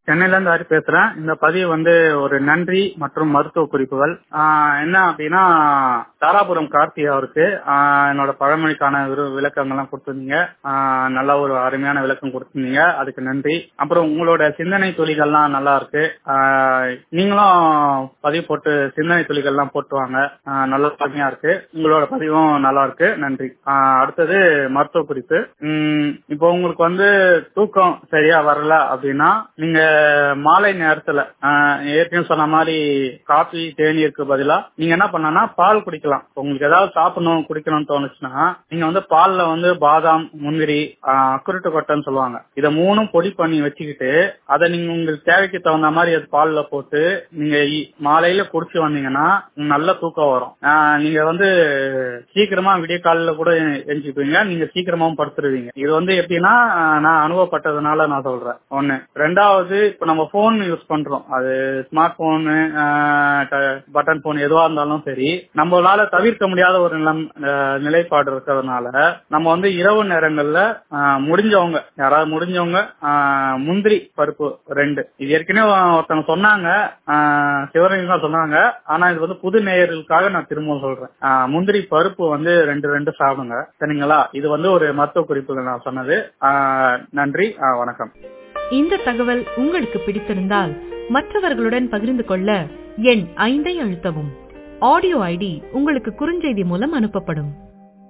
சென்னையில இருந்து ஹரி பேசுறேன் இந்த பதிவு வந்து ஒரு நன்றி மற்றும் மருத்துவ குறிப்புகள் ஆஹ் என்ன அப்படின்னா தாராபுரம் கார்த்தி அவருக்கு ஆஹ் என்னோட பழமொழிக்கான விரு- விளக்கங்கள்லாம் கொடுத்திருந்தீங்க ஆஹ் நல்ல ஒரு அருமையான விளக்கம் கொடுத்திருந்தீங்க அதுக்கு நன்றி அப்புறம் உங்களோட சிந்தனை துளிகள்லாம் நல்லா இருக்கு ஆஹ் நீங்களும் பதிவு போட்டு சிந்தனை துளிகள்லாம் போட்டு வாங்க ஆஹ் நல்ல அருமையா இருக்கு உங்களோட பதிவும் நல்லா இருக்கு நன்றி ஆஹ் அடுத்தது மருத்துவ குறிப்பு உம் இப்போ உங்களுக்கு வந்து தூக்கம் சரியா வரல அப்படின்னா நீங்க மாலை நேரத்துல ஆஹ் ஏற்கனவே சொன்ன மாதிரி காபி தேநீருக்கு பதிலா நீங்க என்ன பண்ணனா பால் குடிக்கலாம் உங்களுக்கு ஏதாவது சாப்பிடணும் குடிக்கணும்னு தோணுச்சுன்னா நீங்க வந்து பால்ல வந்து பாதாம் முந்திரி ஆஹ் அக்குருட்டு கொட்டைன்னு சொல்லுவாங்க இத மூணும் பொடி பண்ணி வச்சுக்கிட்டு அதை நீங்க உங்களுக்கு தேவைக்கு தகுந்த மாதிரி அது பால்ல போட்டு நீங்க இ- மாலையில குடிச்சு வந்தீங்கன்னா உங்களுக்கு நல்ல தூக்கம் வரும் ஆஹ் நீங்க வந்து சீக்கிரமா விடிய காலையில கூட எஞ்சிப்பீங்க நீங்க சீக்கிரமாவும் படுத்துருவீங்க இது வந்து எப்படின்னா ஆஹ் நான் அனுபவப்பட்டதுனால நான் சொல்றேன் ஒண்ணு ரெண்டாவது இப்ப நம்ம போன் யூஸ் பண்றோம் அது ஸ்மார்ட் போனு பட்டன் போன் எதுவா இருந்தாலும் சரி நம்மளால தவிர்க்க முடியாத ஒரு நிலம் ஆஹ் நிலைப்பாடு இருக்கிறதுனால நம்ம வந்து இரவு நேரங்கள்ல ஆஹ் முடிஞ்சவங்க யாராவது முடிஞ்சவங்க ஆஹ் முந்திரி பருப்பு ரெண்டு இது ஏற்கனவே ஒருத்தவங்க சொன்னாங்க ஆஹ் சிவரஞ்சன் தான் சொன்னாங்க ஆனா இது வந்து புது நேயர்களுக்காக நான் திரும்பவும் சொல்றேன் ஆஹ் முந்திரி பருப்பு வந்து ரெண்டு ரெண்டு சாப்பிடுங்க சரிங்களா இது வந்து ஒரு மருத்துவ குறிப்புகள் நான் சொன்னது ஆஹ் நன்றி ஆஹ் வணக்கம் இந்த தகவல் உங்களுக்கு பிடித்திருந்தால் மற்றவர்களுடன் பகிர்ந்து கொள்ள எண் ஐந்தை அழுத்தவும் ஆடியோ ஐடி உங்களுக்கு குறுஞ்செய்தி மூலம் அனுப்பப்படும்